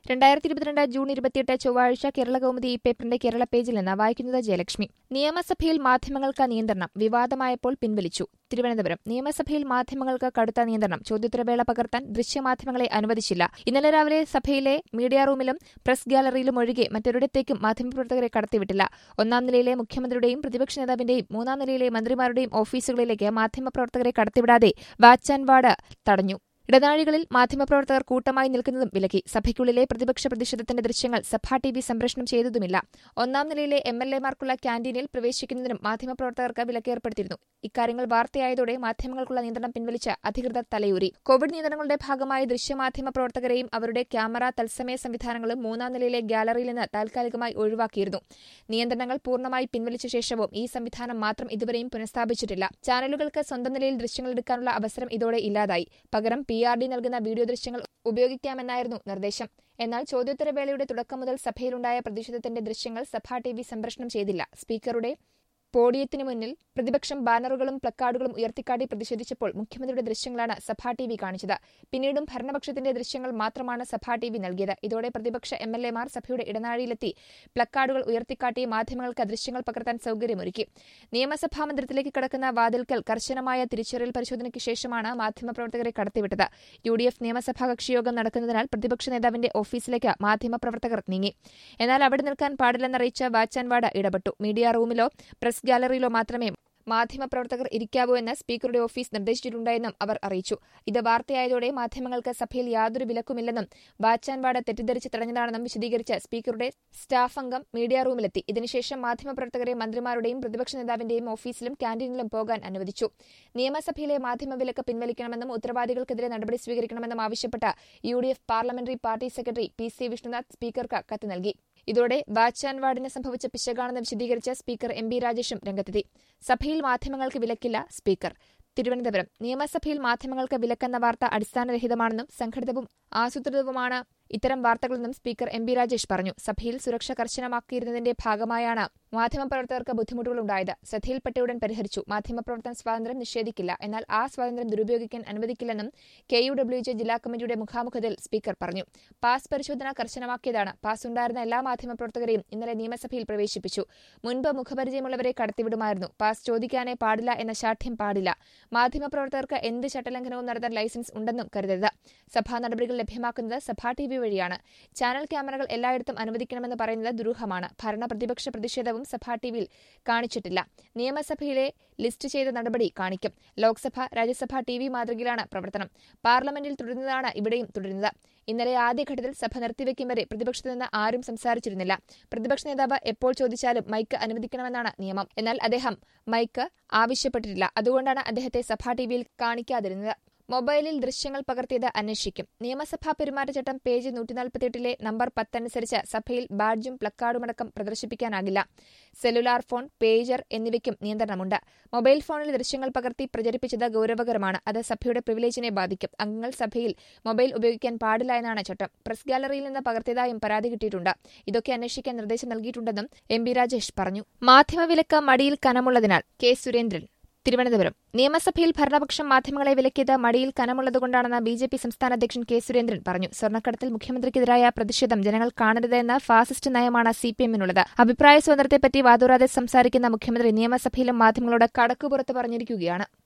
രണ്ടായിരത്തി ഇരുപത്തിരണ്ട് ജൂൺ ഇരുപത്തിയെട്ട് ചൊവ്വാഴ്ച കേരള കൗമുദി ഈ പേപ്പറിന്റെ കേരള പേജിൽ നിന്ന് വായിക്കുന്നത് ജയലക്ഷ്മി നിയമസഭയിൽ മാധ്യമങ്ങൾക്ക് നിയന്ത്രണം വിവാദമായപ്പോൾ പിൻവലിച്ചു തിരുവനന്തപുരം നിയമസഭയിൽ മാധ്യമങ്ങൾക്ക് കടുത്ത നിയന്ത്രണം ചോദ്യോത്തരവേള പകർത്താൻ ദൃശ്യമാധ്യമങ്ങളെ അനുവദിച്ചില്ല ഇന്നലെ രാവിലെ സഭയിലെ മീഡിയ റൂമിലും പ്രസ് ഗാലറിയിലും ഒഴികെ മറ്റൊരിടത്തേക്കും മാധ്യമപ്രവർത്തകരെ കടത്തിവിട്ടില്ല ഒന്നാം നിലയിലെ മുഖ്യമന്ത്രിയുടെയും പ്രതിപക്ഷ നേതാവിന്റെയും മൂന്നാം നിലയിലെ മന്ത്രിമാരുടെയും ഓഫീസുകളിലേക്ക് മാധ്യമപ്രവർത്തകരെ കടത്തിവിടാതെ വാച്ച് ആൻഡ് വാർഡ് തടഞ്ഞു ഇടനാഴികളിൽ മാധ്യമപ്രവർത്തകർ കൂട്ടമായി നിൽക്കുന്നതും വിലക്കി സഭയ്ക്കുള്ളിലെ പ്രതിപക്ഷ പ്രതിഷേധത്തിന്റെ ദൃശ്യങ്ങൾ സഭാ ടി വി സംപ്രേഷണം ചെയ്തതുമില്ല ഒന്നാം നിലയിലെ എം എൽ എമാർക്കുള്ള ക്യാന്റീനിൽ പ്രവേശിക്കുന്നതിനും മാധ്യമപ്രവർത്തകർക്ക് വിലക്കേർപ്പെടുത്തിയിരുന്നു ഇക്കാര്യങ്ങൾ വാർത്തയായതോടെ മാധ്യമങ്ങൾക്കുള്ള നിയന്ത്രണം പിൻവലിച്ച് അധികൃതർ തലയൂരി കോവിഡ് നിയന്ത്രണങ്ങളുടെ ഭാഗമായി ദൃശ്യമാധ്യമ പ്രവർത്തകരെയും അവരുടെ ക്യാമറ തത്സമയ സംവിധാനങ്ങളും മൂന്നാം നിലയിലെ ഗാലറിയിൽ നിന്ന് താൽക്കാലികമായി ഒഴിവാക്കിയിരുന്നു നിയന്ത്രണങ്ങൾ പൂർണ്ണമായി പിൻവലിച്ച ശേഷവും ഈ സംവിധാനം മാത്രം ഇതുവരെയും പുനഃസ്ഥാപിച്ചിട്ടില്ല ചാനലുകൾക്ക് സ്വന്തം നിലയിൽ ദൃശ്യങ്ങൾ എടുക്കാനുള്ള അവസരം ഇതോടെ ഇല്ലാതായി പകരം പി ആർ ഡി നൽകുന്ന വീഡിയോ ദൃശ്യങ്ങൾ ഉപയോഗിക്കാമെന്നായിരുന്നു നിർദ്ദേശം എന്നാൽ ചോദ്യോത്തരവേളയുടെ തുടക്കം മുതൽ സഭയിലുണ്ടായ പ്രതിഷേധത്തിന്റെ ദൃശ്യങ്ങൾ സഭാ ടി വി സംപ്രേഷണം ചെയ്തില്ല സ്പീക്കറുടെ പോഡിയത്തിനു മുന്നിൽ പ്രതിപക്ഷം ബാനറുകളും പ്ലക്കാർഡുകളും ഉയർത്തിക്കാട്ടി പ്രതിഷേധിച്ചപ്പോൾ മുഖ്യമന്ത്രിയുടെ ദൃശ്യങ്ങളാണ് സഭാ ടി വി കാണിച്ചത് പിന്നീടും ഭരണപക്ഷത്തിന്റെ ദൃശ്യങ്ങൾ മാത്രമാണ് സഭാ ടി വി നൽകിയത് ഇതോടെ പ്രതിപക്ഷ എം എൽ എമാർ സഭയുടെ ഇടനാഴിയിലെത്തി പ്ലക്കാർഡുകൾ ഉയർത്തിക്കാട്ടി മാധ്യമങ്ങൾക്ക് ദൃശ്യങ്ങൾ പകർത്താൻ സൌകര്യമൊരുക്കി നിയമസഭാ മന്ദിരത്തിലേക്ക് കടക്കുന്ന വാതിൽക്കൽ കർശനമായ തിരിച്ചറിയൽ പരിശോധനയ്ക്ക് ശേഷമാണ് മാധ്യമപ്രവർത്തകരെ കടത്തിവിട്ടത് യു ഡി എഫ് നിയമസഭാ കക്ഷിയോഗം നടക്കുന്നതിനാൽ പ്രതിപക്ഷ നേതാവിന്റെ ഓഫീസിലേക്ക് മാധ്യമപ്രവർത്തകർ നീങ്ങി എന്നാൽ അവിടെ നിൽക്കാൻ പാടില്ലെന്നറിയിച്ച വാച്ച് ആൻഡ് വാർഡ് ഇടപെട്ടു മീഡിയ റൂമിലോ പ്രസ് ഗാലറിയിലോ മാത്രമേ മാധ്യമപ്രവർത്തകർ ഇരിക്കാവൂ എന്ന് സ്പീക്കറുടെ ഓഫീസ് നിർദ്ദേശിച്ചിട്ടുണ്ടായെന്നും അവർ അറിയിച്ചു ഇത് വാർത്തയായതോടെ മാധ്യമങ്ങൾക്ക് സഭയിൽ യാതൊരു വിലക്കുമില്ലെന്നും വാച്ച് ആൻഡ് വാർഡ് തെറ്റിദ്ധരിച്ച് തടഞ്ഞതാണെന്നും വിശദീകരിച്ച് സ്പീക്കറുടെ സ്റ്റാഫ് അംഗം മീഡിയ റൂമിലെത്തി ഇതിനുശേഷം മാധ്യമപ്രവർത്തകരെ മന്ത്രിമാരുടെയും പ്രതിപക്ഷ നേതാവിന്റെയും ഓഫീസിലും ക്യാന്റീനിലും പോകാൻ അനുവദിച്ചു നിയമസഭയിലെ മാധ്യമ വിലക്ക് പിൻവലിക്കണമെന്നും ഉത്തരവാദികൾക്കെതിരെ നടപടി സ്വീകരിക്കണമെന്നും ആവശ്യപ്പെട്ട് U D F parliamentary party secretary P C Vishnunath സ്പീക്കർക്ക് കത്ത് നൽകി ഇതോടെ വാച്ച് ആൻഡ് വാർഡിന് സംഭവിച്ച പിശകാണെന്ന് വിശദീകരിച്ച സ്പീക്കർ എം ബി രാജേഷും രംഗത്തെത്തി സഭയിൽ മാധ്യമങ്ങൾക്ക് വിലക്കില്ല സ്പീക്കർ തിരുവനന്തപുരം നിയമസഭയിൽ മാധ്യമങ്ങൾക്ക് വിലക്കെന്ന വാർത്ത അടിസ്ഥാനരഹിതമാണെന്നും സംഘടിതവും ആസൂത്രിതവുമാണ് ഇത്തരം വാർത്തകളെന്നും സ്പീക്കർ എം ബി രാജേഷ് പറഞ്ഞു സഭയിൽ സുരക്ഷ കർശനമാക്കിയിരുന്നതിന്റെ ഭാഗമായാണ് മാധ്യമപ്രവർത്തകർക്ക് ബുദ്ധിമുട്ടുകളുണ്ടായത് ശ്രദ്ധയിൽപ്പെട്ടയുടൻ പരിഹരിച്ചു മാധ്യമപ്രവർത്തന സ്വാതന്ത്ര്യം നിഷേധിക്കില്ല എന്നാൽ ആ സ്വാതന്ത്ര്യം ദുരുപയോഗിക്കാൻ അനുവദിക്കില്ലെന്നും കെ യു ഡബ്ല്യു ജെ ജില്ലാ കമ്മിറ്റിയുടെ മുഖാമുഖത്തിൽ സ്പീക്കർ പറഞ്ഞു പാസ് പരിശോധന കർശനമാക്കിയതാണ് പാസ് ഉണ്ടായിരുന്ന എല്ലാ മാധ്യമപ്രവർത്തകരെയും ഇന്നലെ നിയമസഭയിൽ പ്രവേശിപ്പിച്ചു മുൻപ് മുഖപരിചയമുള്ളവരെ കടത്തിവിടുമായിരുന്നു പാസ് ചോദിക്കാനേ പാടില്ല എന്ന ശാഠ്യം പാടില്ല മാധ്യമപ്രവർത്തകർക്ക് എന്ത് ചട്ടലംഘനവും നടത്താൻ ലൈസൻസ് ഉണ്ടെന്നും കരുതരുത് സഭാ നടപടികൾ ലഭ്യമാക്കുന്നത് സഭാ ടി വി വഴിയാണ് ചാനൽ ക്യാമറകൾ എല്ലായിടത്തും അനുവദിക്കണമെന്ന് പറയുന്നത് ദുരൂഹമാണ് ഭരണ പ്രതിപക്ഷ പ്രതിഷേധവും സഭാ ടി വിയിൽ കാണിച്ചിട്ടില്ല നിയമസഭയിലെ ലിസ്റ്റ് ചെയ്ത നടപടി കാണിക്കും ലോക്സഭ രാജ്യസഭ ടി വി മാതൃകയിലാണ് പ്രവർത്തനം പാർലമെന്റിൽ തുടരുന്നതാണ് ഇവിടെയും തുടരുന്നത് ഇന്നലെ ആദ്യഘട്ടത്തിൽ സഭ നിർത്തിവെക്കും വരെ പ്രതിപക്ഷത്തു നിന്ന് ആരും സംസാരിച്ചിരുന്നില്ല പ്രതിപക്ഷ നേതാവ് എപ്പോൾ ചോദിച്ചാലും മൈക്ക് അനുവദിക്കണമെന്നാണ് നിയമം എന്നാൽ അദ്ദേഹം മൈക്ക് ആവശ്യപ്പെട്ടിട്ടില്ല അതുകൊണ്ടാണ് അദ്ദേഹത്തെ സഭാ ടിവിയിൽ കാണിക്കാതിരുന്നത് മൊബൈലിൽ ദൃശ്യങ്ങൾ പകർത്തിയത് അന്വേഷിക്കും നിയമസഭാ പെരുമാറ്റച്ചട്ടം പേജ് നൂറ്റിനാൽപ്പത്തിയെട്ടിലെ നമ്പർ പത്തനുസരിച്ച് സഭയിൽ ബാഡ്ജും പ്ലക്കാർഡുമടക്കം പ്രദർശിപ്പിക്കാനാകില്ല സെല്ലുലാർ ഫോൺ പേജർ എന്നിവയ്ക്കും നിയന്ത്രണമുണ്ട് മൊബൈൽ ഫോണിൽ ദൃശ്യങ്ങൾ പകർത്തി പ്രചരിപ്പിച്ചത് ഗൌരവകരമാണ് അത് സഭയുടെ പ്രിവിലേജിനെ ബാധിക്കും അംഗങ്ങൾ സഭയിൽ മൊബൈൽ ഉപയോഗിക്കാൻ പാടില്ല എന്നാണ് ചട്ടം പ്രസ് ഗാലറിയിൽ നിന്ന് പകർത്തിയതായും പരാതി കിട്ടിയിട്ടുണ്ട് ഇതൊക്കെ അന്വേഷിക്കാൻ നിർദ്ദേശം നൽകിയിട്ടുണ്ടെന്നും എം ബി രാജേഷ് പറഞ്ഞു മാധ്യമവിലക്ക് മടിയിൽ കനമുള്ളതിനാൽ കെ സുരേന്ദ്രൻ തിരുവനന്തപുരം നിയമസഭയിൽ ഭരണപക്ഷം മാധ്യമങ്ങളെ വിലക്കിയത് മടിയിൽ കനമുള്ളതുകൊണ്ടാണെന്ന് ബി ജെ പി സംസ്ഥാന അധ്യക്ഷൻ കെ സുരേന്ദ്രൻ പറഞ്ഞു സ്വർണ്ണക്കടത്തിൽ മുഖ്യമന്ത്രിക്കെതിരായ പ്രതിഷേധം ജനങ്ങൾ കാണരുതെന്ന ഫാസിസ്റ്റ് നയമാണ് സി പി എമ്മിനുള്ളത് അഭിപ്രായ സ്വാതന്ത്ര്യത്തെപ്പറ്റി വാതോരാതെ സംസാരിക്കുന്ന മുഖ്യമന്ത്രി നിയമസഭയിലും മാധ്യമങ്ങളോട് കടക്കുപുറത്ത് പറഞ്ഞിരിക്കുകയാണ്